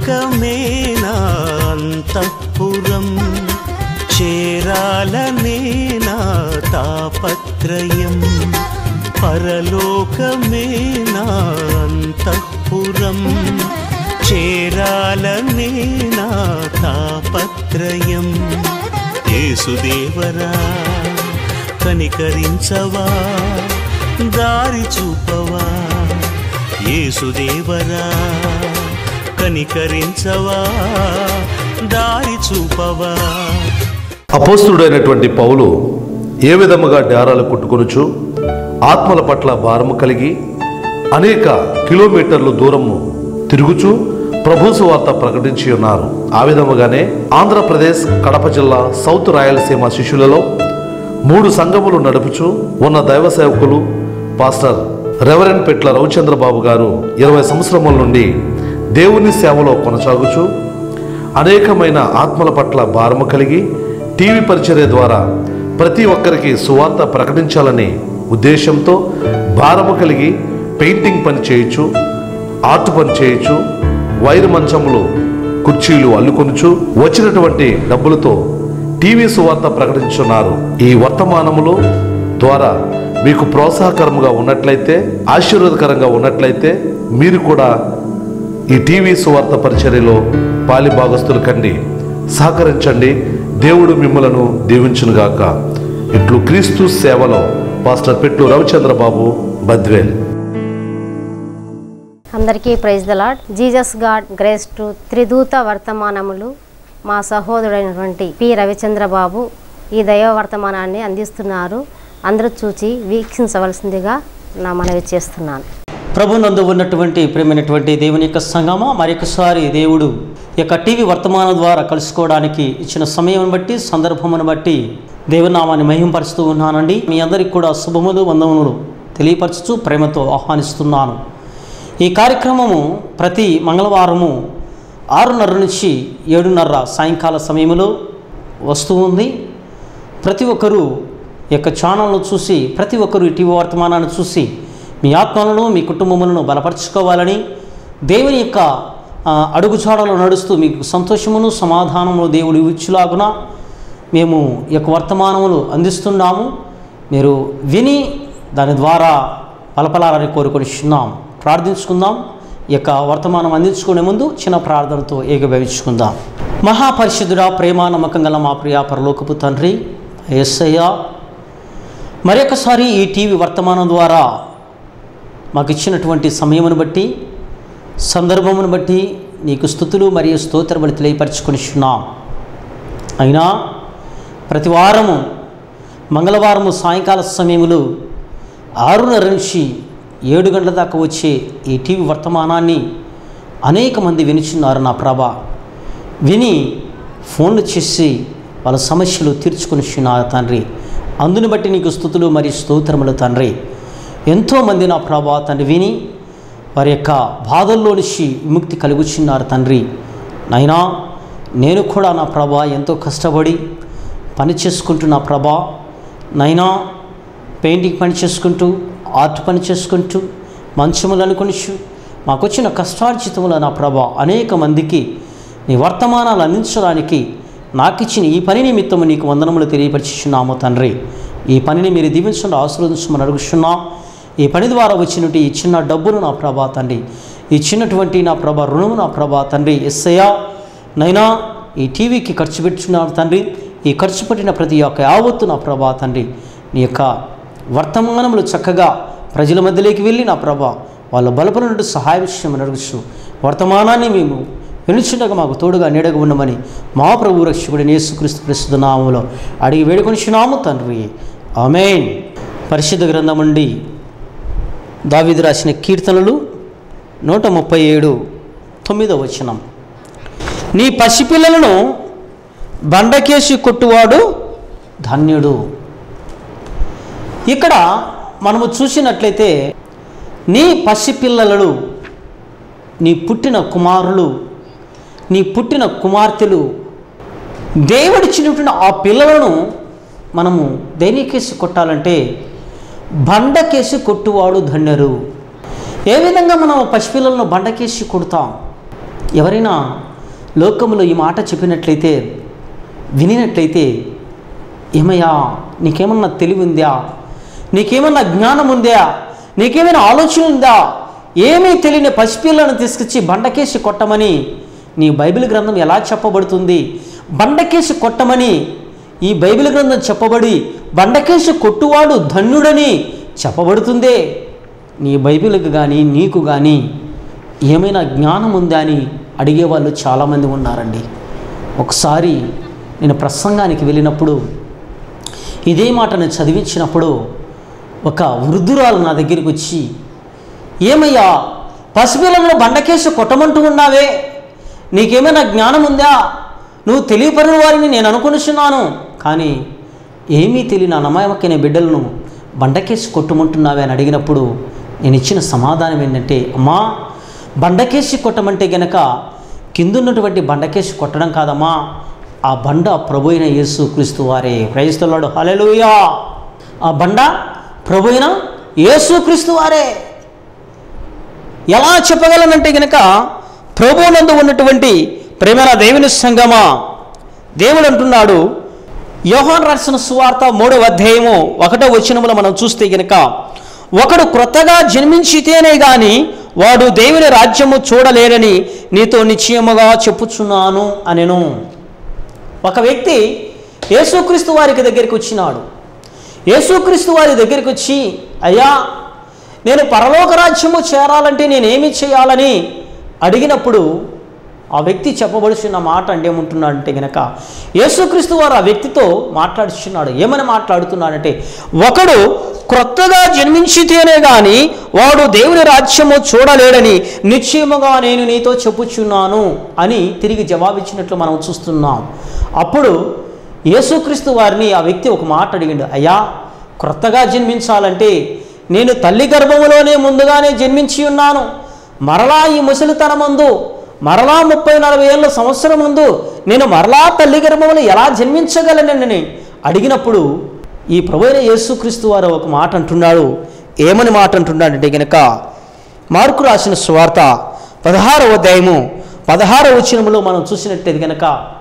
పరలోకమే నా అంతఃపురం చేరాలనే నా తాపత్రయం పరలోకమే నా అంతఃపురం చేరాలనే నా తాపత్రయం యేసుదేవరా కనికరించవా దారి చూపవా యేసుదేవరా కనికరించవా దారి చూపవా అపోస్తుడైనటువంటి పౌలు ఏ విధముగా డేరాలు కుట్టుకొనుచు ఆత్మల పట్ల భారము కలిగి అనేక కిలోమీటర్లు దూరము తిరుగుచు ప్రభు సువార్త ప్రకటించి ఉన్నారు ఆ విధముగానే ఆంధ్రప్రదేశ్ కడప జిల్లా సౌత్ రాయలసీమ శిష్యులలో మూడు సంఘములు నడుపుచు ఉన్న దైవ సేవకులు పాస్టర్ రెవరెండ్ పెట్ల రవిచంద్రబాబు గారు ఇరవై సంవత్సరముల నుండి దేవుని సేవలో కొనసాగుచు అనేకమైన ఆత్మల పట్ల భారము కలిగి టీవీ పరిచర్య ద్వారా ప్రతి ఒక్కరికి సువార్త ప్రకటించాలని ఉద్దేశంతో భారము కలిగి పెయింటింగ్ పని చేయొచ్చు ఆర్ట్ పని చేయొచ్చు వైరు మంచములు కుర్చీలు అల్లుకొనుచు వచ్చినటువంటి డబ్బులతో టీవీ సువార్త ప్రకటించున్నారు ఈ వర్తమానములు ద్వారా మీకు ప్రోత్సాహకరముగా ఉన్నట్లయితే ఆశీర్వాదకరంగా ఉన్నట్లయితే మీరు కూడా ఈ టీవీ సువార్త పరిచర్యలో పాలి భాగస్తులు కండి సహకరించండి దేవుడు మిమ్మలను దీవించునుగాక ఇట్లు క్రీస్తు సేవలో పాస్టర్ పెట్టు రవిచంద్రబాబు బద్వేల్ అందరికీ praise the Lord Jesus God grace to త్రిదూత వర్తమానములు మా సహోదరుడైనటువంటి పి రవిచంద్రబాబు ఈ దైవ వర్తమానాన్ని అందిస్తున్నారు అందరూ చూచి వీక్షించవలసిందిగా నా మనవి చేస్తున్నాను ప్రభునందు ఉన్నటువంటి ప్రేమైనటువంటి దేవుని యొక్క సంగమ మరొకసారి దేవుడు ఈ యొక్క టీవీ వర్తమానం ద్వారా కలుసుకోవడానికి ఇచ్చిన సమయం బట్టి సందర్భమును బట్టి దేవునామాన్ని మహింపరుస్తూ ఉన్నానండి మీ అందరికి కూడా శుభములు వందములు తెలియపరచుతూ ప్రేమతో ఆహ్వానిస్తున్నాను ఈ కార్యక్రమము ప్రతి మంగళవారము ఆరున్నర నుంచి ఏడున్నర సాయంకాల సమయంలో వస్తూ ఉంది ప్రతి ఒక్కరూ ఈ యొక్క ఛానల్ను చూసి ప్రతి ఒక్కరూ ఈ టీవీ వర్తమానాన్ని చూసి మీ ఆత్మలను మీ కుటుంబములను బలపరచుకోవాలని దేవుని యొక్క ఆ, అడుగుజాడలో నడుస్తూ మీకు సంతోషమును సమాధానమును దేవుడు ఇచ్చులాగున మేము ఈ యొక్క వర్తమానములు అందిస్తున్నాము మీరు విని దాని ద్వారా బలపలాలని కోరుకొనిస్తున్నాం ప్రార్థించుకుందాం ఈ యొక్క వర్తమానం అందించుకునే ముందు చిన్న ప్రార్థనతో ఏకీభవించుకుందాం మహాపరిశుద్ధుడా ప్రేమ నమ్మకం గల మా ప్రియ పరలోకపు తండ్రి ఎస్ఐయా మరొకసారి ఈ టీవీ వర్తమానం ద్వారా మాకు ఇచ్చినటువంటి సమయమును బట్టి సందర్భమును బట్టి నీకు స్థుతులు మరియు స్తోత్రములు తెలియపరచుకొనిచున్నాం అయినా ప్రతి వారము మంగళవారము సాయంకాల సమయములు ఆరున్నర నుంచి ఏడు గంటల దాకా వచ్చే ఈ టీవీ వర్తమానాన్ని అనేక మంది వినిచున్నారు నా ప్రభ విని ఫోన్లు చేసి వాళ్ళ సమస్యలు తీర్చుకొనిచున్నారు తండ్రి అందుని బట్టి నీకు స్థుతులు మరియు స్తోత్రములు తండ్రి ఎంతోమంది నా ప్రభా తండ్రి విని వారి యొక్క బాధల్లో నుంచి విముక్తి కలుగుచున్నారు తండ్రి నైనా నేను కూడా నా ప్రభా ఎంతో కష్టపడి పని చేసుకుంటూ నా ప్రభా నైనా పెయింటింగ్ పని చేసుకుంటూ ఆర్ట్ పని చేసుకుంటూ మంచములు అనుకొనిచ్చు మాకు వచ్చిన కష్టార్జితముల నా ప్రభా అనేక మందికి నీ వర్తమానాలు అందించడానికి నాకు ఇచ్చిన ఈ పని నిమిత్తము నీకు వందనములు తెలియపరిచున్నాము తండ్రి ఈ పనిని మీరు దీవించండి ఆశీర్వదించమని అడుగుతున్నాం ఈ పని ద్వారా వచ్చినట్టు ఈ చిన్న డబ్బును నా ప్రభా తండ్రి ఈ చిన్నటువంటి నా ప్రభా రుణము నా ప్రభా తండ్రి ఎస్సయ్యా నైనా ఈ టీవీకి ఖర్చు పెట్టుచున్నాను తండ్రి ఈ ఖర్చు పెట్టిన ప్రతి ఒక్క యావత్తు నా ప్రభా తండ్రి నీ యొక్క వర్తమానములు చక్కగా ప్రజల మధ్యలోకి వెళ్ళి నా ప్రభా వాళ్ళ బలపడినట్టు సహాయ విషయం అడుగుచు వర్తమానాన్ని మేము వినుచుండగా మాకు తోడుగా నీడగా ఉండమని మా ప్రభు రక్షకుడిని యేసుక్రీస్తు ప్రస్తుత నామములో అడిగి వేడుకొనిచున్నాము తండ్రి ఆమెన్ పరిశుద్ధ గ్రంథం నుండి దావీదు రాసిన కీర్తనలు నూట ముప్పై ఏడు తొమ్మిదో వచనం నీ పసిపిల్లలను బండకేసి కొట్టువాడు ధన్యుడు ఇక్కడ మనము చూసినట్లయితే నీ పసిపిల్లలు నీ పుట్టిన కుమారులు నీ పుట్టిన కుమార్తెలు దేవుడిచ్చినటువంటి ఆ పిల్లలను మనము దేనికేసి కొట్టాలంటే బండకేసి కొట్టువాడు ధన్యరు ఏ విధంగా మనం పసిపిల్లలను బండకేసి కొడతాం ఎవరైనా లోకంలో ఈ మాట చెప్పినట్లయితే వినినట్లయితే ఏమయ్యా నీకేమన్నా తెలివి ఉందా నీకేమన్నా జ్ఞానం ఉందా నీకేమైనా ఆలోచన ఉందా ఏమీ తెలియని పసిపిల్లను తీసుకొచ్చి బండకేసి కొట్టమని నీ బైబిల్ గ్రంథం ఎలా చెప్పబడుతుంది బండకేసి కొట్టమని ఈ బైబిల్ గ్రంథం చెప్పబడి బండకేసి కొట్టువాడు ధన్యుడని చెప్పబడుతుందే నీ బైబిల్కి కానీ నీకు కానీ ఏమైనా జ్ఞానం ఉందా అని అడిగేవాళ్ళు చాలామంది ఉన్నారండి ఒకసారి నేను ప్రసంగానికి వెళ్ళినప్పుడు ఇదే మాట నేను చదివించినప్పుడు ఒక వృద్ధురాలు నా దగ్గరికి వచ్చి ఏమయ్యా పసిపిల్లలను బండకేసి కొట్టమంటూ ఉన్నావే నీకేమైనా జ్ఞానం ఉందా నువ్వు తెలియపరిన వారిని నేను అనుకునిస్తున్నాను కానీ ఏమీ తెలియని నమ్మకమైన బిడ్డలను బండకేసి కొట్టమంటున్నావే అని అడిగినప్పుడు నేను ఇచ్చిన సమాధానం ఏంటంటే అమ్మా బండకేసి కొట్టమంటే గనక కిందున్నటువంటి బండకేసి కొట్టడం కాదమ్మా ఆ బండ ప్రభు అయిన యేసు క్రీస్తు వారే క్రైస్తవులాడు హలెలుయా ఆ బండ ప్రభు అయిన యేసు క్రీస్తు వారే ఎలా చెప్పగలనంటే గనక ప్రభువునందు ఉన్నటువంటి ప్రేమల దేవుని సంగమా దేవుడు అంటున్నాడు యోహాన్ రాసిన సువార్త మూడవ అధ్యాయము ఒకటో వచనములో మనం చూస్తే గనక ఒకడు క్రొత్తగా జన్మించితేనే గాని వాడు దేవుని రాజ్యము చూడలేరని నీతో నిశ్చయముగా చెప్పుచున్నాను అనెను ఒక వ్యక్తి యేసుక్రీస్తు వారికి దగ్గరికి వచ్చినాడు యేసుక్రీస్తు వారి దగ్గరికి వచ్చి అయ్యా నేను పరలోక రాజ్యము చేరాలంటే నేనేమి చేయాలని అడిగినప్పుడు ఆ వ్యక్తి చెప్పబడుచున్న మాట అంటే ఏముంటున్నాడంటే గనక యేసుక్రీస్తు వారు ఆ వ్యక్తితో మాట్లాడుచున్నాడు ఏమని మాట్లాడుతున్నాడంటే ఒకడు క్రొత్తగా జన్మించితేనే గాని వాడు దేవుని రాజ్యము చూడలేడని నిశ్చయముగా నేను నీతో చెప్పుచున్నాను అని తిరిగి జవాబిచ్చినట్లు మనం చూస్తున్నాం అప్పుడు యేసుక్రీస్తు వారిని ఆ వ్యక్తి ఒక మాట అడిగిండు అయ్యా క్రొత్తగా జన్మించాలంటే నేను తల్లి గర్భములోనే ముందుగానే జన్మించి ఉన్నాను మరలా ఈ ముసలితనమందు మరలా ముప్పై నలభై ఏళ్ళ సంవత్సరం ముందు నేను మరలా తల్లి గర్భములు ఎలా జన్మించగలనని అడిగినప్పుడు ఈ ప్రభువైన యేసుక్రీస్తు వారు ఒక మాట అంటున్నాడు ఏమని మాట అంటున్నాడంటే గనక మార్కు రాసిన స్వార్త పదహారవ అధ్యాయము పదహారవ వచనములో మనం చూసినట్టయితే గనక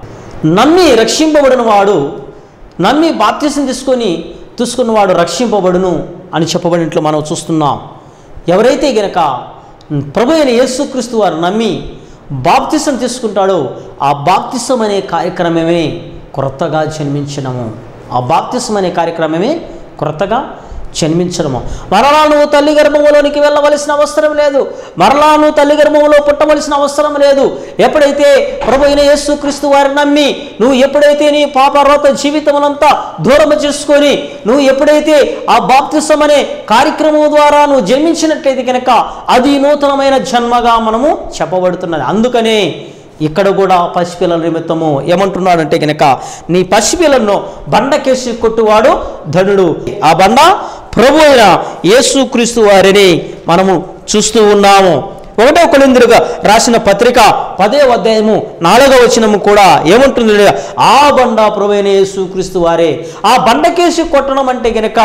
నమ్మి రక్షింపబడిన వాడు నమ్మి బాప్త్యసం తీసుకొని తీసుకున్నవాడు రక్షింపబడును అని చెప్పబడినట్లు మనం చూస్తున్నాం ఎవరైతే గనక ప్రభు అయిన యేసుక్రీస్తు వారు నమ్మి బాప్తిసం తీసుకుంటాడో ఆ బాప్తిసం అనే కార్యక్రమమే క్రొత్తగా జన్మించడము ఆ బాప్తిసం అనే కార్యక్రమమే క్రొత్తగా జన్మించడము మరలా నువ్వు తల్లి గర్భంలోనికి వెళ్ళవలసిన అవసరం లేదు మరలా నువ్వు తల్లి గర్భంలో పుట్టవలసిన అవసరం లేదు ఎప్పుడైతే ప్రభు అయిన యేసుక్రీస్తు వారిని నమ్మి నువ్వు ఎప్పుడైతే నీ పాపరోత జీవితమునంతా దూరం చేసుకొని నువ్వు ఎప్పుడైతే ఆ బాప్తిసం అనే కార్యక్రమం ద్వారా నువ్వు జన్మించినట్లయితే కనుక అది నూతనమైన జన్మగా మనము చెప్పబడుతున్నది అందుకనే ఇక్కడ కూడా పసిపిల్లల నిమిత్తము ఏమంటున్నాడంటే కనుక నీ పసిపిల్లలను బండకేసి కొట్టువాడు ధనుడు ఆ బండ ప్రభు అయిన యేసుక్రీస్తు వారిని మనము చూస్తూ ఉన్నాము ఒకటో కొలిందురుగా రాసిన పత్రిక పదే అధ్యాయము నాలుగవ వచనము కూడా ఏమంటుంది ఆ బండ ప్రభు అయిన యేసుక్రీస్తు వారే ఆ బండకేసి కొట్టడం అంటే గనక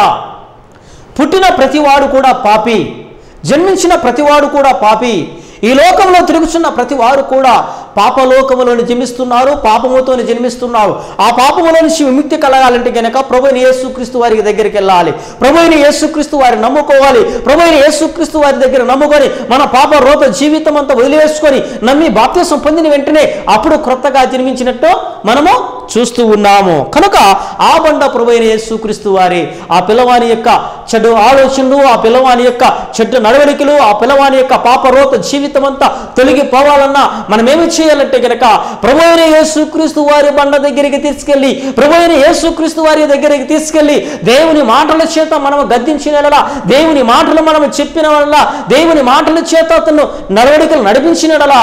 పుట్టిన ప్రతివాడు కూడా పాపి జన్మించిన ప్రతివాడు కూడా పాపి ఈ లోకంలో తిరుగుతున్న ప్రతి వారు కూడా పాపలోకములోని జన్మిస్తున్నారు పాపముతో జన్మిస్తున్నారు ఆ పాపములో నుంచి విముక్తి కలగాలంటే గనక ప్రభుని యేసుక్రీస్తు వారి దగ్గరికి వెళ్ళాలి ప్రభుని యేసుక్రీస్తు వారి నమ్ముకోవాలి ప్రభుని యేసుక్రీస్తు వారి దగ్గర నమ్ముకొని మన పాప రోత జీవితం అంతా వదిలివేసుకొని నమ్మి బాప్త్యసం పొందిన వెంటనే అప్పుడు క్రొత్తగా జన్మించినట్టు మనము చూస్తూ ఉన్నాము కనుక ఆ బండ ప్రభైన యేసుక్రీస్తు వారి ఆ పిల్లవాని యొక్క చెడు ఆలోచనలు ఆ పిల్లవాని యొక్క చెడ్డ నడవడికలు ఆ పిల్లవాని యొక్క పాపరోత జీవితం అంతా తొలగిపోవాలన్నా మనం ఏమి చేయాలంటే గనక ప్రభు అయిన యేసుక్రీస్తు వారి బండ దగ్గరికి తీసుకెళ్ళి ప్రభు అయిన యేసుక్రీస్తు వారి దగ్గరికి తీసుకెళ్ళి దేవుని మాటల చేత మనం గద్దించిన వల్ల దేవుని మాటలు మనం చెప్పిన వల్ల దేవుని మాటల చేత అతను నడవడికలు నడిపించినడలా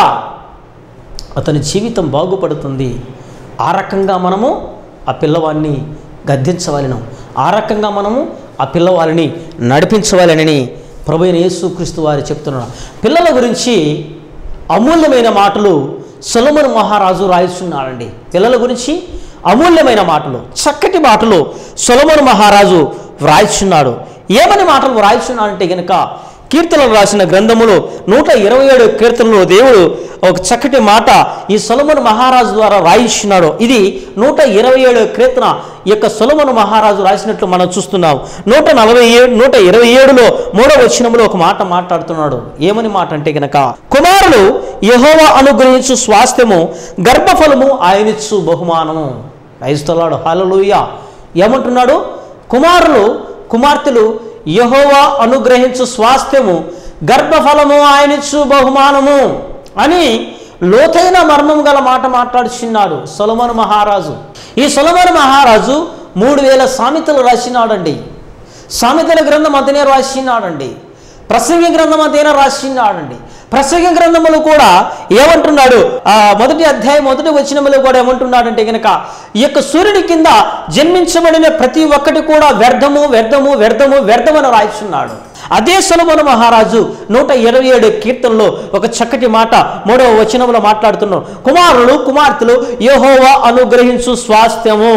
అతని జీవితం బాగుపడుతుంది ఆ రకంగా మనము ఆ పిల్లవాడిని గద్దించవలను ఆ రకంగా మనము ఆ పిల్లవారిని నడిపించవాలని ప్రభు అయిన యేసుక్రీస్తు వారు చెప్తున్నారు పిల్లల గురించి అమూల్యమైన మాటలు సొలమన్ మహారాజు రాయిస్తున్నాడండి పిల్లల గురించి అమూల్యమైన మాటలు చక్కటి మాటలు సొలమన్ మహారాజు వ్రాయిస్తున్నాడు ఏమని మాటలు వ్రాయిస్తున్నాడంటే గనుక కీర్తనలు రాసిన గ్రంథములో నూట ఇరవై ఏడు కీర్తనలో దేవుడు ఒక చక్కటి మాట ఈ సొలమన్ మహారాజు ద్వారా రాయించినాడు ఇది నూట ఇరవై ఏడు కీర్తన ఈ యొక్క సొలమన్ మహారాజు రాసినట్లు మనం చూస్తున్నాం నూట నలభై ఏడు నూట ఇరవై ఏడులో మూడవ వచనంలో ఒక మాట మాట్లాడుతున్నాడు ఏమని మాట అంటే గనక కుమారులు యహోవ అనుగ్రహించు స్వాస్థ్యము గర్భఫలము ఆయనిచ్చు బహుమానము క్రైస్తలాడు హలలుయ ఏమంటున్నాడు కుమారులు కుమార్తెలు యహోవా అనుగ్రహించు స్వాస్థ్యము గర్భఫలము ఆయనిచ్చు బహుమానము అని లోతైన మర్మం గల మాట మాట్లాడుచున్నాడు సొలమను మహారాజు ఈ సొలమను మహారాజు మూడు వేల సామెతలు రాసినాడండి సామెతల గ్రంథం అంతనే రాసినాడండి ప్రసంగి గ్రంథం అంతేనా రాసినాడండి ప్రసంగి గ్రంథములు కూడా ఏమంటున్నాడు ఆ మొదటి అధ్యాయం మొదటి వచనములు కూడా ఏమంటున్నాడంటే గనక ఈ యొక్క సూర్యుని కింద జన్మించబడిన ప్రతి ఒక్కటి కూడా వ్యర్థము వ్యర్థము వ్యర్థము వ్యర్థమని రాయిస్తున్నాడు అదే సొలమోను మహారాజు నూట ఇరవై ఏడు కీర్తనలో ఒక చక్కటి మాట మూడవ వచనంలో మాట్లాడుతున్నాడు కుమారులు కుమార్తెలు యెహోవా అనుగ్రహించు స్వాస్థ్యము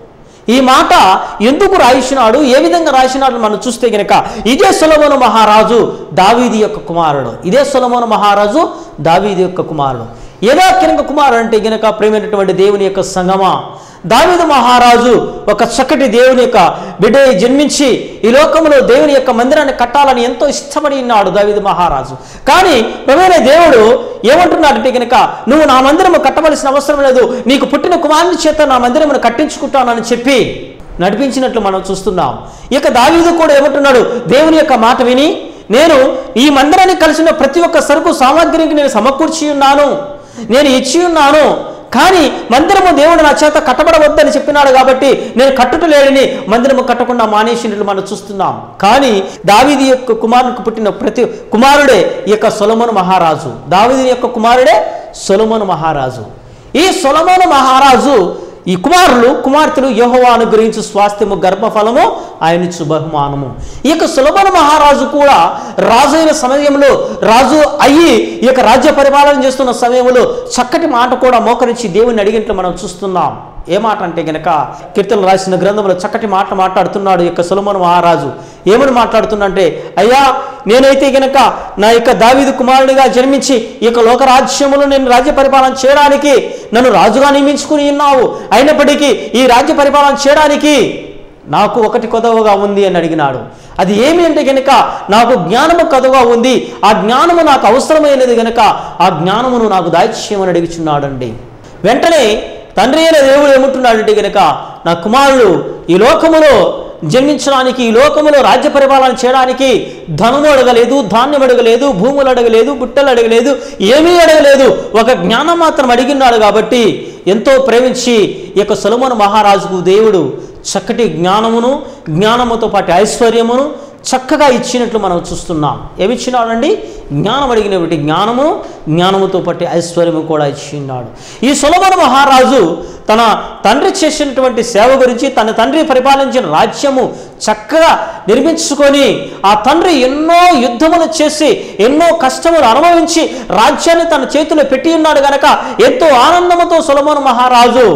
ఈ మాట ఎందుకు రాయించినాడు ఏ విధంగా రాసినాడు మనం చూస్తే గనక ఇదే సొలమోను మహారాజు దావీది యొక్క కుమారుడు ఇదే సొలమోను మహారాజు దావీది యొక్క కుమారుడు ఏదో కినక కుమారుడు అంటే గనక ప్రేమైనటువంటి దేవుని యొక్క సంగమా దావీదు మహారాజు ఒక చక్కటి దేవుని యొక్క బిడ్డ జన్మించి ఈ లోకంలో దేవుని యొక్క మందిరాన్ని కట్టాలని ఎంతో ఇష్టపడి ఉన్నాడు దావీదు మహారాజు కానీ ప్రమేణ దేవుడు ఏమంటున్నాడంటే కనుక నువ్వు నా మందిరము కట్టవలసిన అవసరం లేదు నీకు పుట్టిన కుమారుని చేత నా మందిరమును కట్టించుకుంటానని చెప్పి నడిపించినట్లు మనం చూస్తున్నాం ఇక దావీదు కూడా ఏమంటున్నాడు దేవుని యొక్క మాట విని నేను ఈ మందిరానికి కలిసిన ప్రతి ఒక్క సరుకు సామాగ్రికి నేను సమకూర్చి ఉన్నాను నేను ఇచ్చి ఉన్నాను కానీ మందిరము దేవుడు నా చేత కట్టబడవద్దని చెప్పినాడు కాబట్టి నేను కట్టుటలేడని మందిరము కట్టకుండా మానేసినట్లు మనం చూస్తున్నాం కానీ దావీది యొక్క కుమారునికి పుట్టిన ప్రతి కుమారుడే ఈ యొక్క సొలమోను మహారాజు దావీది యొక్క కుమారుడే సొలమోను మహారాజు ఈ సొలమోను మహారాజు ఈ కుమారులు కుమార్తెలు యెహోవా అనుగ్రహించు స్వాస్థ్యము గర్భఫలము ఆయనిచ్చు బహుమానము ఈ యొక్క సులభన మహారాజు కూడా రాజు అయిన సమయంలో రాజు అయ్యి ఈ యొక్క రాజ్య పరిపాలన చేస్తున్న సమయంలో చక్కటి మాట కూడా మోకరించి దేవుని అడిగినట్లు మనం చూస్తున్నాం ఏ మాట అంటే గనక కీర్తనలు రాసిన గ్రంథంలో చక్కటి మాట మాట్లాడుతున్నాడు ఈ యొక్క సులభన మహారాజు ఏమని మాట్లాడుతున్నంటే అయ్యా నేనైతే గనక నా యొక్క దావీదు కుమారుడిగా జన్మించి ఈ యొక్క లోకరాజ్యములు నేను రాజ్య పరిపాలన చేయడానికి నన్ను రాజుగా నియమించుకుని ఉన్నావు అయినప్పటికీ ఈ రాజ్య పరిపాలన చేయడానికి నాకు ఒకటి కొదవగా ఉంది అని అడిగినాడు అది ఏమి అంటే గనుక నాకు జ్ఞానము కదవగా ఉంది ఆ జ్ఞానము నాకు అవసరమైనది గనుక ఆ జ్ఞానమును నాకు దాయిచ్యమని అడుగుచున్నాడండి వెంటనే తండ్రి అయిన దేవుడు ఏమంటున్నాడంటే గనుక నా కుమారుడు ఈ లోకములో జన్మించడానికి ఈ లోకములో రాజ్య పరిపాలన చేయడానికి ధనము అడగలేదు ధాన్యం అడగలేదు భూములు అడగలేదు గుట్టలు అడగలేదు ఏమీ అడగలేదు ఒక జ్ఞానం మాత్రం అడిగినాడు కాబట్టి ఎంతో ప్రేమించి ఈ యొక్క సొలమోను మహారాజుకు దేవుడు చక్కటి జ్ఞానమును జ్ఞానముతో పాటు ఐశ్వర్యమును చక్కగా ఇచ్చినట్లు మనం చూస్తున్నాం ఏమిచ్చినాడండి జ్ఞానం అడిగినటువంటి జ్ఞానము జ్ఞానముతో పాటు ఐశ్వర్యము కూడా ఇచ్చిన్నాడు ఈ సొలమన మహారాజు తన తండ్రి చేసినటువంటి సేవ గురించి తన తండ్రి పరిపాలించిన రాజ్యము చక్కగా నిర్మించుకొని ఆ తండ్రి ఎన్నో యుద్ధములు చేసి ఎన్నో కష్టములు అనుభవించి రాజ్యాన్ని తన చేతిలో పెట్టి ఉన్నాడు గనక ఎంతో ఆనందముతో సొలమోను మహారాజు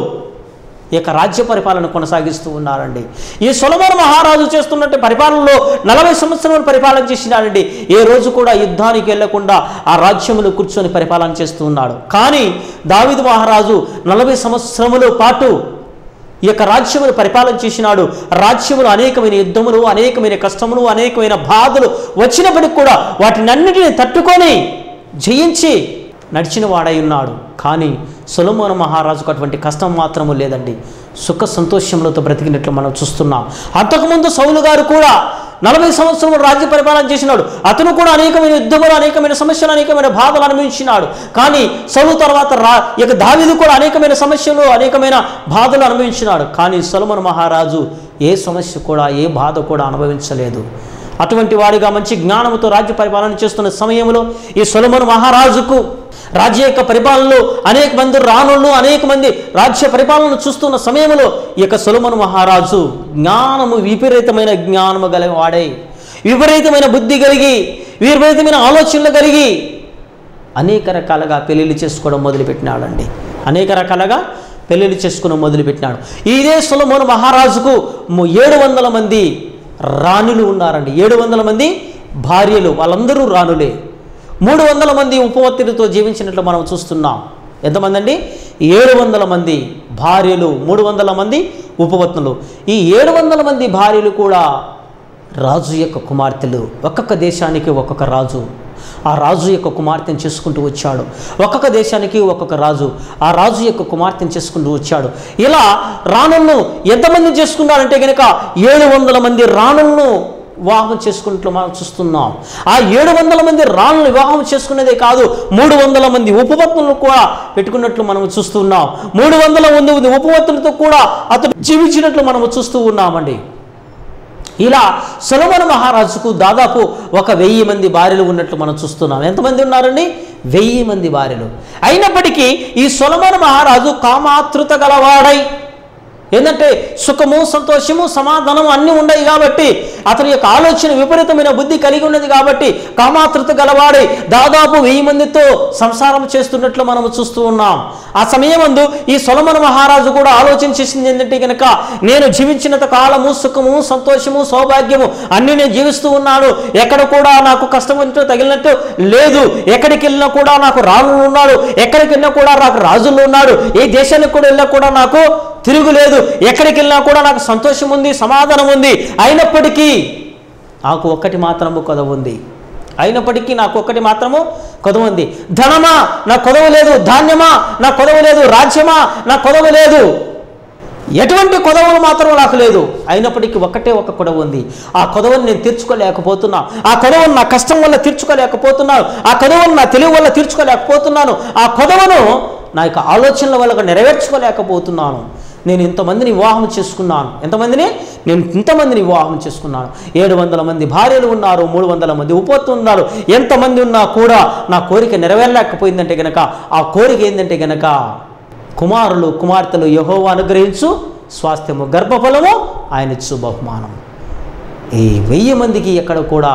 ఈ యొక్క రాజ్య పరిపాలన కొనసాగిస్తూ ఉన్నారండి ఈ సొలమోను మహారాజు చేస్తున్నట్టు పరిపాలనలో నలభై సంవత్సరాలు పరిపాలన చేసినాడండి ఏ రోజు కూడా యుద్ధానికి వెళ్లకుండా ఆ రాజ్యములు కూర్చొని పరిపాలన చేస్తూ ఉన్నాడు కానీ దావిదు మహారాజు నలభై సంవత్సరముల పాటు ఈ యొక్క రాజ్యములు పరిపాలన చేసినాడు రాజ్యములు అనేకమైన యుద్ధములు అనేకమైన కష్టములు అనేకమైన బాధలు వచ్చినప్పటికి కూడా వాటినన్నిటిని తట్టుకొని జయించి నడిచిన వాడై ఉన్నాడు కానీ సొలమోన మహారాజుకు అటువంటి కష్టం మాత్రము లేదండి సుఖ సంతోషములతో బ్రతికినట్లు మనం చూస్తున్నాం అంతకుముందు సౌలు గారు కూడా నలభై సంవత్సరములు రాజ్య పరిపాలన చేసినాడు అతను కూడా అనేకమైన యుద్ధములు అనేకమైన సమస్యలు అనేకమైన బాధలు అనుభవించినాడు కానీ సౌలు తర్వాత రా ఇక దావీదు కూడా అనేకమైన సమస్యలు అనేకమైన బాధలు అనుభవించినాడు కానీ సొలమన్ మహారాజు ఏ సమస్య కూడా ఏ బాధ కూడా అనుభవించలేదు అటువంటి వాడిగా మంచి జ్ఞానంతో రాజ్య పరిపాలన చేస్తున్న సమయంలో ఈ సొలమన్ మహారాజుకు రాజ్య యొక్క పరిపాలనలో అనేక మంది రాణులు అనేక మంది రాజ్య పరిపాలన చూస్తున్న సమయంలో ఈ యొక్క సొలమన్ మహారాజు జ్ఞానము విపరీతమైన జ్ఞానము గల వాడై విపరీతమైన బుద్ధి కలిగి విపరీతమైన ఆలోచనలు కలిగి అనేక రకాలుగా పెళ్ళిళ్ళు చేసుకోవడం మొదలుపెట్టినాడండి అనేక రకాలుగా పెళ్ళిళ్ళు చేసుకోవడం మొదలుపెట్టినాడు ఇదే సొలమోను మహారాజుకు ము- ఏడు వందల మంది రాణులు ఉన్నారండి ఏడు వందల మంది భార్యలు వాళ్ళందరూ రాణులే మూడు వందల మంది ఉపవత్తులతో జీవించినట్లు మనం చూస్తున్నాం ఎంతమంది అండి ఏడు వందల మంది భార్యలు మూడు వందల మంది ఉపపత్నులు ఈ ఏడు వందల మంది భార్యలు కూడా రాజు యొక్క కుమార్తెలు ఒక్కొక్క దేశానికి ఒక్కొక్క రాజు ఆ రాజు యొక్క కుమార్తెను చేసుకుంటూ వచ్చాడు ఒక్కొక్క దేశానికి ఒక్కొక్క రాజు ఆ రాజు యొక్క కుమార్తెను చేసుకుంటూ వచ్చాడు ఇలా రాణులను ఎంతమంది చేసుకున్నారంటే కనుక ఏడు వందల మంది రాణులను వివాహం చేసుకున్నట్లు మనం చూస్తున్నాం ఆ ఏడు వందల మంది రాణులను వివాహం చేసుకునేదే కాదు మూడు వందల మంది ఉపపత్నులను కూడా పెట్టుకున్నట్లు మనం చూస్తున్నాం మూడు వందల మంది ఉపపత్నులతో కూడా అతడు జీవించినట్లు మనం చూస్తూ ఉన్నామండి ఇలా సొలమన మహారాజుకు దాదాపు ఒక వెయ్యి మంది భార్యలు ఉన్నట్లు మనం చూస్తున్నాం ఎంతమంది ఉన్నారండి వెయ్యి మంది భార్యలు అయినప్పటికీ ఈ సొలమన మహారాజు కామాతృత గలవాడై ఏంటంటే సుఖము సంతోషము సమాధానం అన్నీ ఉన్నాయి కాబట్టి అతని యొక్క ఆలోచన విపరీతమైన బుద్ధి కలిగి ఉన్నది కాబట్టి కామాతృత గలవాడై దాదాపు వెయ్యి మందితో సంసారం చేస్తున్నట్లు మనం చూస్తూ ఉన్నాం ఆ సమయమందు ఈ సొలమన మహారాజు కూడా ఆలోచన చేసింది ఏంటంటే కనుక నేను జీవించినంత కాలము సుఖము సంతోషము సౌభాగ్యము అన్ని నేను జీవిస్తూ ఉన్నాను ఎక్కడ కూడా నాకు కష్టం అంటూ తగిలినట్టు లేదు ఎక్కడికి వెళ్ళినా కూడా నాకు రాజులు ఉన్నాడు ఎక్కడికి వెళ్ళినా కూడా నాకు రాజులు ఉన్నాడు ఏ దేశానికి కూడా వెళ్ళినా కూడా నాకు తిరుగులేదు ఎక్కడికి వెళ్ళినా కూడా నాకు సంతోషం ఉంది సమాధానం ఉంది అయినప్పటికీ నాకు ఒక్కటి మాత్రము కొదవ ఉంది అయినప్పటికీ నాకు ఒక్కటి మాత్రము కొదవ ఉంది ధనమా నా కొదవ లేదు ధాన్యమా నా కొదవ లేదు రాజ్యమా నా కొదవ లేదు ఎటువంటి కొదవలు మాత్రం నాకు లేదు అయినప్పటికీ ఒక్కటే ఒక కొదవ ఉంది ఆ కొదవను నేను తీర్చుకోలేకపోతున్నా ఆ కొదవను నా కష్టం వల్ల తీర్చుకోలేకపోతున్నాను ఆ కొదవను నా తెలివి వల్ల తీర్చుకోలేకపోతున్నాను ఆ కొదవను నా యొక్క ఆలోచనల వల్ల నెరవేర్చుకోలేకపోతున్నాను నేను ఇంతమందిని వివాహం చేసుకున్నాను ఎంతమందిని నేను ఇంతమందిని వివాహం చేసుకున్నాను ఏడు వందల మంది భార్యలు ఉన్నారు మూడు వందల మంది ఉపత్తు ఉన్నారు ఎంతమంది ఉన్నా కూడా నా కోరిక నెరవేరలేకపోయిందంటే గనక ఆ కోరిక ఏంటంటే గనక కుమారులు కుమార్తెలు యహోవా అనుగ్రహించు స్వాస్థ్యము గర్భఫలము ఆయన ఇచ్చు బహుమానం ఈ వెయ్యి మందికి ఎక్కడ కూడా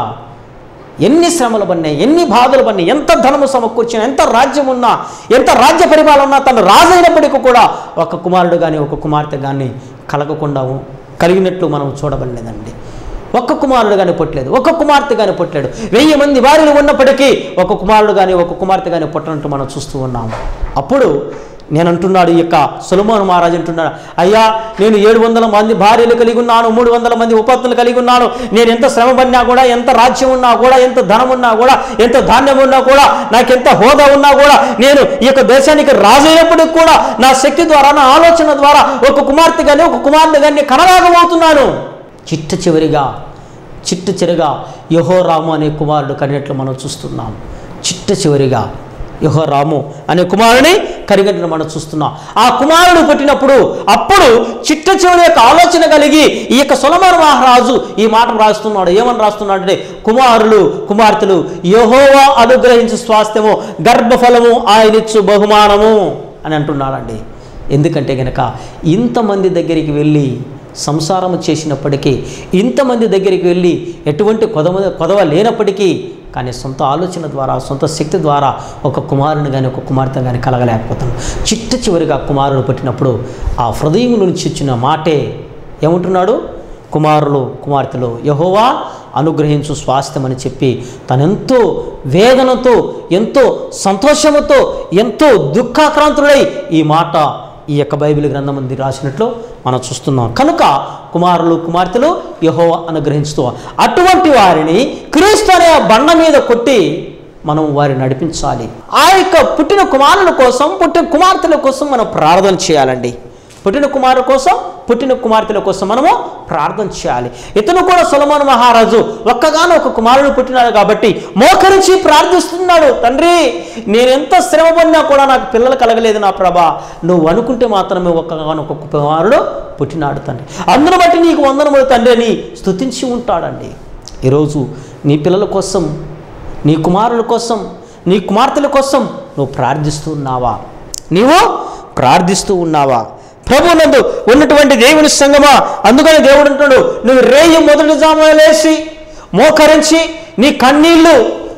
ఎన్ని శ్రమలు పడినాయి ఎన్ని బాధలు పడినాయి ఎంత ధనము సమకూర్చినా ఎంత రాజ్యం ఉన్నా ఎంత రాజ్య పరిపాలన ఉన్నా తను రాజైనప్పటికీ కూడా ఒక కుమారుడు కానీ ఒక కుమార్తె కానీ కలగకుండా కలిగినట్లు మనం చూడబడలేదండి ఒక్క కుమారుడు కానీ పుట్టలేదు ఒక కుమార్తె కానీ పుట్టాడు వెయ్యి మంది భార్యలు ఉన్నప్పటికీ ఒక కుమారుడు కానీ ఒక కుమార్తె కానీ పుట్టనట్టు మనం చూస్తూ ఉన్నాము అప్పుడు నేను అంటున్నాడు ఈ యొక్క సులమోను మహారాజు అంటున్నాడు అయ్యా నేను ఏడు వందల మంది భార్యలు కలిగి ఉన్నాను మూడు వందల మంది ఉపత్తులు కలిగి ఉన్నాను నేను ఎంత శ్రమ పడినా కూడా ఎంత రాజ్యం ఉన్నా కూడా ఎంత ధనం ఉన్నా కూడా ఎంత ధాన్యం ఉన్నా కూడా నాకు ఎంత హోదా ఉన్నా కూడా నేను ఈ యొక్క దేశానికి రాజు అయినప్పటికి కూడా నా శక్తి ద్వారా నా ఆలోచన ద్వారా ఒక కుమార్తె కానీ ఒక కుమార్తె కానీ కనరాగమవుతున్నాను చిట్ట చివరిగా చిట్ట చివరిగా యహోరాము అనే కుమారుడు కనినట్లు మనం చూస్తున్నాం చిట్ట చివరిగా యహోరాము అనే కుమారుని కరిగట్లు మనం చూస్తున్నాం ఆ కుమారుడు పుట్టినప్పుడు అప్పుడు చిట్ట చివరి యొక్క ఆలోచన కలిగి ఈ యొక్క సొలమన మహారాజు ఈ మాట రాస్తున్నాడు ఏమని రాస్తున్నాడు అంటే కుమారులు కుమార్తెలు యహోవా అనుగ్రహించు స్వాస్థ్యము గర్భఫలము ఆయనిచ్చు బహుమానము అని అంటున్నాడండి ఎందుకంటే గనక ఇంతమంది దగ్గరికి వెళ్ళి సంసారం చేసినప్పటికీ ఇంతమంది దగ్గరికి వెళ్ళి ఎటువంటి కొదవ కొదవ లేనప్పటికీ కానీ సొంత ఆలోచన ద్వారా సొంత శక్తి ద్వారా ఒక కుమారుని కానీ ఒక కుమార్తె కానీ కలగలేకపోతాను చిట్ట చివరిగా కుమారుడు పుట్టినప్పుడు ఆ హృదయం నుంచి ఇచ్చిన మాటే ఏమంటున్నాడు కుమారులు కుమార్తెలు యహోవా అనుగ్రహించు స్వాస్థ్యం అని చెప్పి తనెంతో వేదనతో ఎంతో సంతోషముతో ఎంతో దుఃఖాక్రాంతుడై ఈ మాట ఈ యొక్క బైబిల్ గ్రంథం ఉంది రాసినట్లు మనం చూస్తున్నాం కనుక కుమారులు కుమార్తెలు యహో అనుగ్రహించుతూ అటువంటి వారిని క్రీస్తు అనే ఆ బండ మీద కొట్టి మనం వారిని నడిపించాలి ఆ యొక్క పుట్టిన కుమారుల కోసం పుట్టిన కుమార్తెల కోసం మనం ప్రార్థన చేయాలండి పుట్టిన కుమారు కోసం పుట్టిన కుమార్తెల కోసం మనము ప్రార్థన చేయాలి ఇతను కూడా సొలమోన్ మహారాజు ఒక్కగాను ఒక కుమారుడు పుట్టినాడు కాబట్టి మోకరించి ప్రార్థిస్తున్నాడు తండ్రి నేను ఎంత శ్రమ పడినా కూడా నాకు పిల్లలు కలగలేదు నా ప్రభా నువ్వు అనుకుంటే మాత్రమే ఒక్కగాను ఒక కుమారుడు పుట్టినాడు తండ్రి అందును బట్టి నీకు వందనములు తండ్రి అని స్తుతించి ఉంటాడండి ఈరోజు నీ పిల్లల కోసం నీ కుమారుల కోసం నీ కుమార్తెల కోసం నువ్వు ప్రార్థిస్తూ ఉన్నావా నీవు ప్రార్థిస్తూ ఉన్నావా ప్రభునందు ఉన్నటువంటి దేవుని సంగమా అందుకని దేవుడు అంటున్నాడు నువ్వు రేయి మొదటి జామున లేచి మోకరించి నీ కన్నీళ్ళు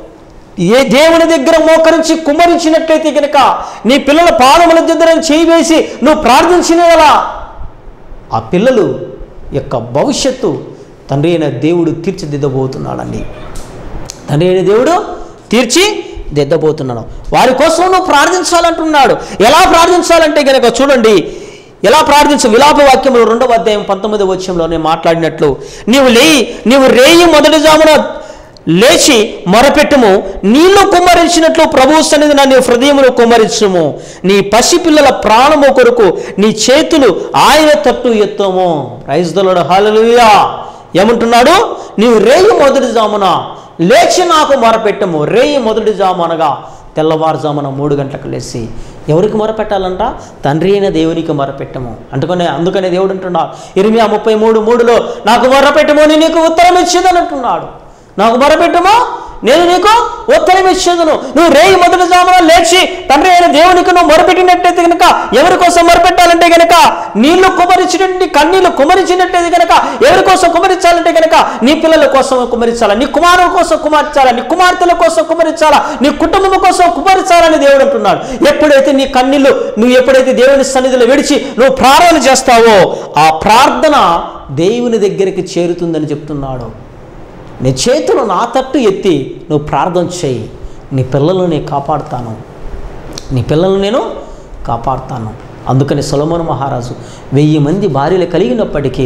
ఏ దేవుని దగ్గర మోకరించి కుమ్మరించినట్లయితే కనుక నీ పిల్లల పాదముల దగ్గర చేయి వేసి నువ్వు ప్రార్థించినవలా ఆ పిల్లలు యొక్క భవిష్యత్తు తండ్రి అయిన దేవుడు తీర్చిదిద్దబోతున్నాడండి తండ్రి అయిన దేవుడు తీర్చి దిద్దబోతున్నాడు వారి కోసం నువ్వు ప్రార్థించాలంటున్నాడు ఎలా ప్రార్థించాలంటే కనుక చూడండి ఎలా ప్రార్థించు విలాప వాక్యంలో రెండవ అధ్యాయం పంతొమ్మిదవ వచ్చంలో నేను మాట్లాడినట్లు నీవు లేయి నీవు రేయి మొదటి జామున లేచి మొరపెట్టుము నీళ్లు కుమ్మరించినట్లు ప్రభు సన్నిధి నీ హృదయమును కుమ్మరించుము నీ పసిపిల్లల ప్రాణము కొరకు నీ చేతులు ఆయన తట్టు ఎత్తము రైతులుడు హాలలుయా ఏమంటున్నాడు నీవు రేయి మొదటి జామున లేచి నాకు మొరపెట్టము రేయి మొదటి జాము అనగా తెల్లవారుజామున మూడు గంటలకు లేచి ఎవరికి మొరపెట్టాలంట తండ్రి అయిన దేవునికి మొరపెట్టము అందుకనే అందుకనే దేవుడు అంటున్నాడు ఇరిమియా ముప్పై మూడు మూడులో నాకు మొరపెట్టము నేను నీకు ఉత్తరం ఇచ్చేదని అంటున్నాడు నాకు మొరపెట్టము నేను నీకు ఉత్తరం ఇచ్చేదను నువ్వు రేయి మొదటి జామున లేచి తండ్రి అయిన దేవునికి నువ్వు మొరపెట్టినట్టయితే కనుక ఎవరి కోసం మొరపెట్టాలంటే కనుక నీళ్లు కుమరించినట్టు కన్నీళ్లు కుమరించినట్టయితే కనుక ఎవరి కోసం కుమరించాలంటే కనుక నీ పిల్లల కోసం కుమరించాలా నీ కుమారుల కోసం కుమార్చాలా నీ కుమార్తెల కోసం కుమరించాలా నీ కుటుంబం కోసం కుమరించాలని దేవుడు అంటున్నాడు ఎప్పుడైతే నీ కన్నీళ్లు నువ్వు ఎప్పుడైతే దేవుని సన్నిధిలో విడిచి నువ్వు ప్రార్థన చేస్తావో ఆ ప్రార్థన దేవుని దగ్గరికి చేరుతుందని చెప్తున్నాడు నీ చేతులు నా తట్టు ఎత్తి నువ్వు ప్రార్థన చేయి నీ పిల్లలను నేను కాపాడుతాను నీ పిల్లలను నేను కాపాడుతాను అందుకని సొలమోను మహారాజు వెయ్యి మంది భార్యలు కలిగినప్పటికీ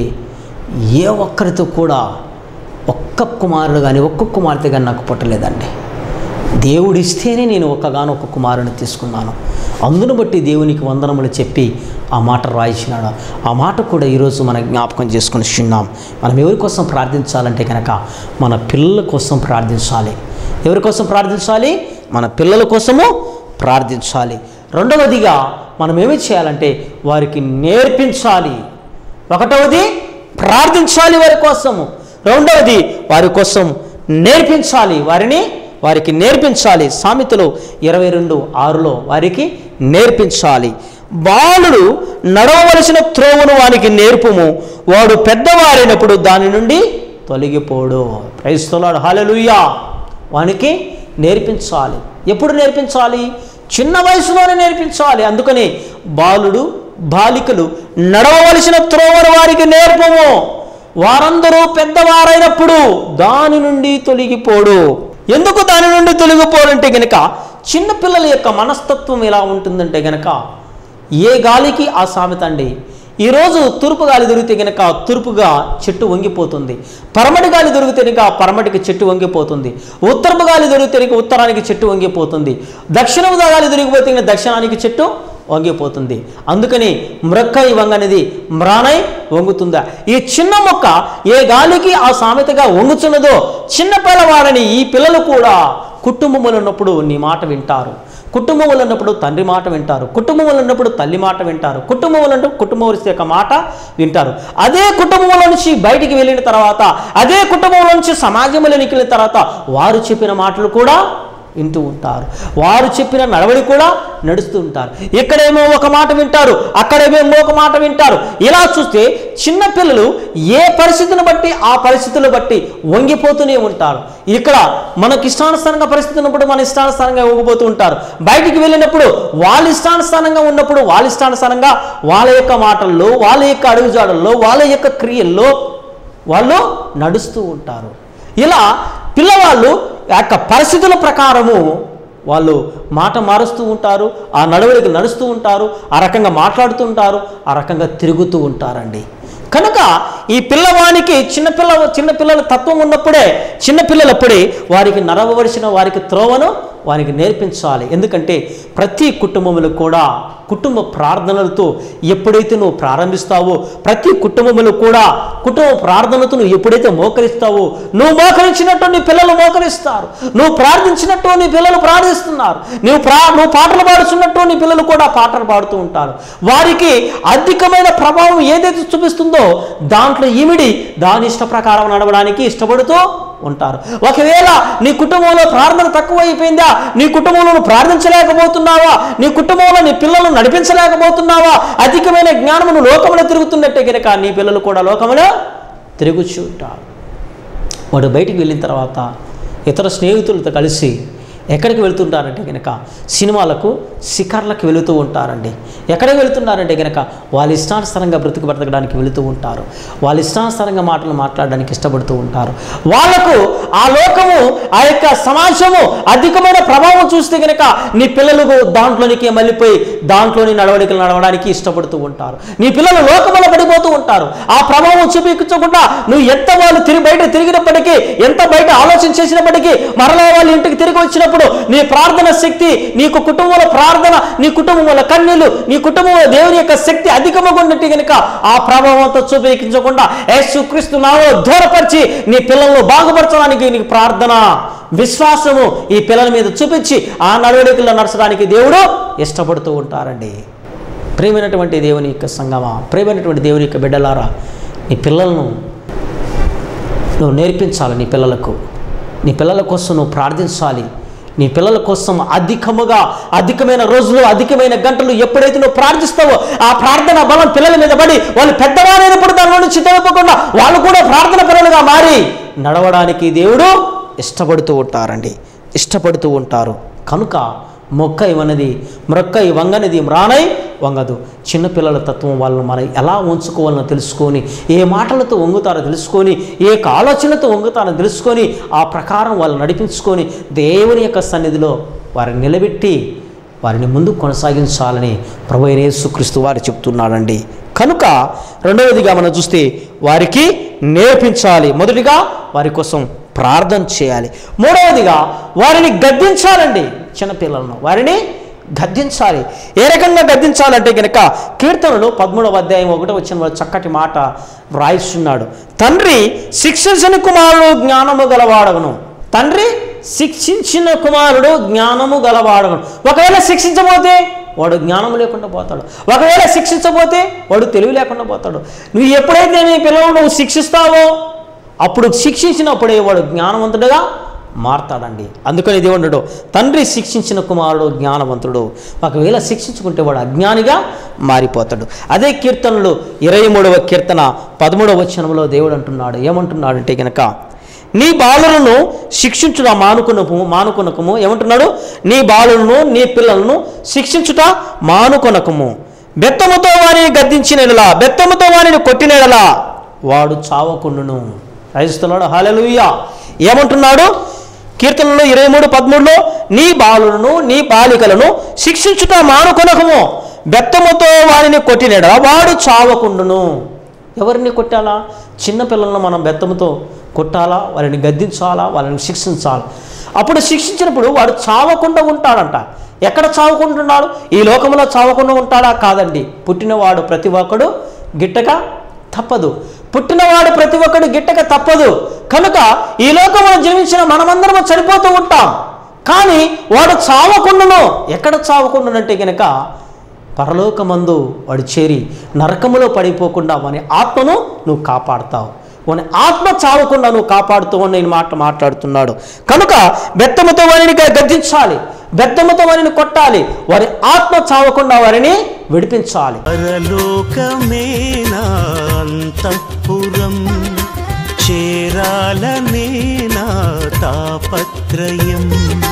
ఏ ఒక్కరితో కూడా ఒక్క కుమారుడు కానీ ఒక్క కుమార్తె కానీ నాకు పుట్టలేదండి దేవుడిస్తేనే నేను ఒక్కగానొక్క కుమారుని తీసుకున్నాను అందును బట్టి దేవునికి వందనములు చెప్పి ఆ మాట రాయించినాడు ఆ మాట కూడా ఈరోజు మనం జ్ఞాపకం చేసుకుని చిన్నాం మనం ఎవరి కోసం ప్రార్థించాలంటే కనుక మన పిల్లల కోసం ప్రార్థించాలి ఎవరి కోసం ప్రార్థించాలి మన పిల్లల కోసము ప్రార్థించాలి రెండవదిగా మనం ఏమి చేయాలంటే వారికి నేర్పించాలి ఒకటవది ప్రార్థించాలి వారి కోసము రెండవది వారి కోసం నేర్పించాలి వారిని వారికి నేర్పించాలి సామెతలు ఇరవై రెండు ఆరులో వారికి నేర్పించాలి బాలుడు నడవవలసిన త్రోవను వానికి నేర్పుము వాడు పెద్దవారైనప్పుడు దాని నుండి తొలగిపోడు క్రైస్తవులాడు హాలెలుయ్యా వానికి నేర్పించాలి ఎప్పుడు నేర్పించాలి చిన్న వయసులోనే నేర్పించాలి అందుకని బాలుడు బాలికలు నడవవలసిన త్రోవను వారికి నేర్పము వారందరూ పెద్దవారైనప్పుడు దాని నుండి తొలగిపోడు ఎందుకు దాని నుండి తొలగిపోడంటే గనక చిన్నపిల్లల యొక్క మనస్తత్వం ఎలా ఉంటుందంటే గనక ఏ గాలికి ఆ సామెత అండి ఈరోజు తూర్పు గాలి దొరికితే గనక తూర్పుగా చెట్టు వంగిపోతుంది పరమటి గాలి దొరికితే గనక పరమటికి చెట్టు వంగిపోతుంది ఉత్తరపు గాలి దొరికితే గనక ఉత్తరానికి చెట్టు వంగిపోతుంది దక్షిణపు గాలి దొరికిపోతే గనక దక్షిణానికి చెట్టు వంగిపోతుంది అందుకని మ్రక్కై వంగనిది మ్రానై వంగుతుందా ఈ చిన్న మొక్క ఏ గాలికి ఆ సామెతగా వంగుచున్నదో చిన్న పిల్లవాడని ఈ పిల్లలు కూడా కుటుంబములు ఉన్నప్పుడు నీ మాట వింటారు కుటుంబంలో ఉన్నప్పుడు తండ్రి మాట వింటారు కుటుంబంలో ఉన్నప్పుడు తల్లి మాట వింటారు కుటుంబంలో ఉన్నప్పుడు కుటుంబం వరిస్తే యొక్క మాట వింటారు అదే కుటుంబంలో నుంచి బయటికి వెళ్ళిన తర్వాత అదే కుటుంబంలో నుంచి సమాజంలోనికి వెళ్ళిన తర్వాత వారు చెప్పిన మాటలు కూడా వింటూ ఉంటారు వారు చెప్పిన నడవడి కూడా నడుస్తూ ఉంటారు ఇక్కడేమో ఒక మాట వింటారు అక్కడేమో ఒక మాట వింటారు ఇలా చూస్తే చిన్న పిల్లలు ఏ పరిస్థితిని బట్టి ఆ పరిస్థితులు బట్టి వంగిపోతూనే ఉంటారు ఇక్కడ మనకి ఇష్టానుసారంగా పరిస్థితి ఉన్నప్పుడు మన ఇష్టానుసారంగా వంగిపోతూ ఉంటారు బయటికి వెళ్ళినప్పుడు వాళ్ళ ఇష్టానుసారంగా ఉన్నప్పుడు వాళ్ళ ఇష్టానుసారంగా వాళ్ళ యొక్క మాటల్లో వాళ్ళ యొక్క అడుగుజాడల్లో వాళ్ళ యొక్క క్రియల్లో వాళ్ళు నడుస్తూ ఉంటారు ఇలా పిల్లవాళ్ళు ఆ యొక్క పరిస్థితుల ప్రకారము వాళ్ళు మాట మారుస్తూ ఉంటారు ఆ నడవడికి నడుస్తూ ఉంటారు ఆ రకంగా మాట్లాడుతూ ఉంటారు ఆ రకంగా తిరుగుతూ ఉంటారండి కనుక ఈ పిల్లవానికి చిన్నపిల్ల చిన్నపిల్లల తత్వం ఉన్నప్పుడే చిన్నపిల్లలప్పుడే వారికి నడవవలసిన వారికి త్రోవను వారికి నేర్పించాలి ఎందుకంటే ప్రతి కుటుంబములు కూడా కుటుంబ ప్రార్థనలతో ఎప్పుడైతే నువ్వు ప్రారంభిస్తావో ప్రతి కుటుంబములు కూడా కుటుంబ ప్రార్థనలతో నువ్వు ఎప్పుడైతే మోకరిస్తావో నువ్వు మోకరించినట్టు నీ పిల్లలు మోకరిస్తారు నువ్వు ప్రార్థించినట్టు నీ పిల్లలు ప్రార్థిస్తున్నారు నువ్వు ప్రా నువ్వు పాటలు పాడుతున్నట్టు నీ పిల్లలు కూడా పాటలు పాడుతూ ఉంటారు వారికి అధికమైన ప్రభావం ఏదైతే చూపిస్తుందో దాంట్లో ఇమిడి దాని ఇష్ట ప్రకారం నడవడానికి ఇష్టపడుతూ ఉంటారు ఒకవేళ నీ కుటుంబంలో ప్రార్థన తక్కువైపోయిందా నీ కుటుంబంలో నువ్వు ప్రార్థించలేకపోతున్నావా నీ కుటుంబంలో నీ పిల్లలను నడిపించలేకపోతున్నావా అధికమైన జ్ఞానమును లోకములో తిరుగుతున్నట్టే కనుక నీ పిల్లలు కూడా లోకములో తిరుగుచూ ఉంటారు వాడు బయటికి వెళ్ళిన తర్వాత ఇతర స్నేహితులతో కలిసి ఎక్కడికి వెళ్తుంటారంటే కనుక సినిమాలకు శిఖర్లకు వెళుతూ ఉంటారండి ఎక్కడికి వెళుతున్నారంటే కనుక వాళ్ళ ఇష్టానుసారంగా బ్రతుకు బ్రతకడానికి వెళుతూ ఉంటారు వాళ్ళ ఇష్టానుసారంగా మాటలు మాట్లాడడానికి ఇష్టపడుతూ ఉంటారు వాళ్లకు ఆ లోకము ఆ యొక్క సమాజము అధికమైన ప్రభావం చూస్తే కనుక నీ పిల్లలకు దాంట్లోనికి మళ్ళీపోయి దాంట్లోని నడవడికలు నడవడానికి ఇష్టపడుతూ ఉంటారు నీ పిల్లలు లోకములో పడిపోతూ ఉంటారు ఆ ప్రభావం చూపించకుండా నువ్వు ఎంత వాళ్ళు తిరిగి బయట తిరిగినప్పటికీ ఎంత బయట ఆలోచన చేసినప్పటికీ మరలా వాళ్ళ ఇంటికి తిరిగి వచ్చినప్పుడు నీ ప్రార్థన శక్తి నీకు కుటుంబంలో ప్రార్థన నీ కుటుంబంలో కన్నీళ్ళు నీ కుటుంబంలో దేవుని యొక్క శక్తి అధికముగా ఉన్నట్టు కనుక ఆ ప్రభావంతో చూపించకుండా యేసుక్రీస్తు నామో దూరపరిచి నీ పిల్లలను బాగుపరచడానికి నీకు ప్రార్థన విశ్వాసము ఈ పిల్లల మీద చూపించి ఆ నడవడికల్లో నడచడానికి దేవుడు ఇష్టపడుతూ ఉంటారండి ప్రేమైనటువంటి దేవుని యొక్క సంగమా ప్రేమైనటువంటి దేవుని యొక్క బిడ్డలారా నీ పిల్లలను నువ్వు నేర్పించాలి నీ పిల్లలకు నీ పిల్లల కోసం నువ్వు ప్రార్థించాలి నీ పిల్లల కోసం అధికముగా అధికమైన రోజులు అధికమైన గంటలు ఎప్పుడైతే నువ్వు ప్రార్థిస్తావో ఆ ప్రార్థన బలం పిల్లల మీద పడి వాళ్ళు పెద్దవారైనప్పుడు దానిలో నుంచి తప్పకుండా వాళ్ళు కూడా ప్రార్థన పిల్లలుగా మారి నడవడానికి దేవుడు ఇష్టపడుతూ ఉంటారండి ఇష్టపడుతూ ఉంటారు కనుక మొక్క ఇవన్నది మ్రొక్క వంగనిది మ్రానై వంగదు చిన్నపిల్లల తత్వం వాళ్ళని మనం ఎలా ఉంచుకోవాలో తెలుసుకొని ఏ మాటలతో వంగుతారో తెలుసుకొని ఏ యొక్క ఆలోచనలతో వంగుతారో తెలుసుకొని ఆ ప్రకారం వాళ్ళు నడిపించుకొని దేవుని యొక్క సన్నిధిలో వారిని నిలబెట్టి వారిని ముందుకు కొనసాగించాలని ప్రభు అయిన యేసుక్రీస్తు వారు చెప్తున్నాడండి కనుక రెండవదిగా మనం చూస్తే వారికి నేర్పించాలి మొదటిగా వారి కోసం ప్రార్థన చేయాలి మూడవదిగా వారిని గద్దించాలండి చిన్నపిల్లలను వారిని గద్దించాలి ఏ రకంగా గద్దించాలంటే కనుక కీర్తనలు పదమూడవ అధ్యాయం ఒకటో వచ్చిన వాడు చక్కటి మాట వ్రాయిస్తున్నాడు తండ్రి శిక్షించని కుమారుడు జ్ఞానము గలవాడవను తండ్రి శిక్షించిన కుమారుడు జ్ఞానము గలవాడవను ఒకవేళ శిక్షించబోతే వాడు జ్ఞానం లేకుండా పోతాడు ఒకవేళ శిక్షించబోతే వాడు తెలివి లేకుండా పోతాడు నువ్వు ఎప్పుడైతే నీ పిల్లలు నువ్వు శిక్షిస్తావో అప్పుడు శిక్షించినప్పుడే వాడు జ్ఞానవంతుడుగా మారతాడండి అందుకని దేవుడు తండ్రి శిక్షించిన కుమారుడు జ్ఞానవంతుడు ఒకవేళ శిక్షించుకుంటే వాడు అజ్ఞానిగా మారిపోతాడు అదే కీర్తనలు ఇరవై మూడవ కీర్తన పదమూడవ వచనంలో దేవుడు అంటున్నాడు ఏమంటున్నాడంటే గనక నీ బాలులను శిక్షించుట మానుకునకు మానుకొనకము ఏమంటున్నాడు నీ బాలులను నీ పిల్లలను శిక్షించుట మానుకొనకము బెత్తముతో వారిని గద్దించినలా బెత్తముతో వారిని కొట్టినలా వాడు చావకుండును రైస్తున్నాడు హాలెలుయ్యా ఏమంటున్నాడు కీర్తనలో ఇరవై మూడు పదమూడులో నీ బాలులను నీ బాలికలను శిక్షించుట మానుకొనకము బెత్తముతో వారిని కొట్టినడా వాడు చావకుండును ఎవరిని కొట్టాలా చిన్నపిల్లలను మనం బెత్తముతో కొట్టాలా వారిని గద్దించాలా వాళ్ళని శిక్షించాలా అప్పుడు శిక్షించినప్పుడు వాడు చావకుండా ఉంటాడంట ఎక్కడ చావకుంటున్నాడు ఈ లోకంలో చావకుండా ఉంటాడా కాదండి పుట్టినవాడు ప్రతి ఒక్కడు గిట్టక తప్పదు పుట్టినవాడు ప్రతి ఒక్కడు గిట్టక తప్పదు కనుక ఈ లోకంలో జన్మించిన మనమందరము చనిపోతూ ఉంటాం కానీ వాడు చావకుండాను ఎక్కడ చావకుండానంటే గనక పరలోకమందు వాడు చేరి నరకములో పడిపోకుండా వాని ఆత్మను నువ్వు కాపాడుతావు వాని ఆత్మ చావకుండా నువ్వు కాపాడుతూ అని నేను మాట మాట్లాడుతున్నాడు కనుక బెత్తముతో వారిని గ- గద్దించాలి బెత్తముతో వారిని కొట్టాలి వారి ఆత్మ చావకుండా వారిని విడిపించాలి పరలోకమే నా అంతఃపురం చేరాలనే నా తాపత్రయం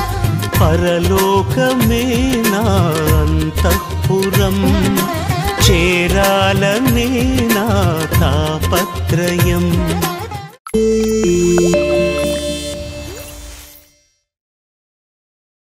పరలోకమే నా అంతఃపురం చేరాలనే నా తాపత్రయం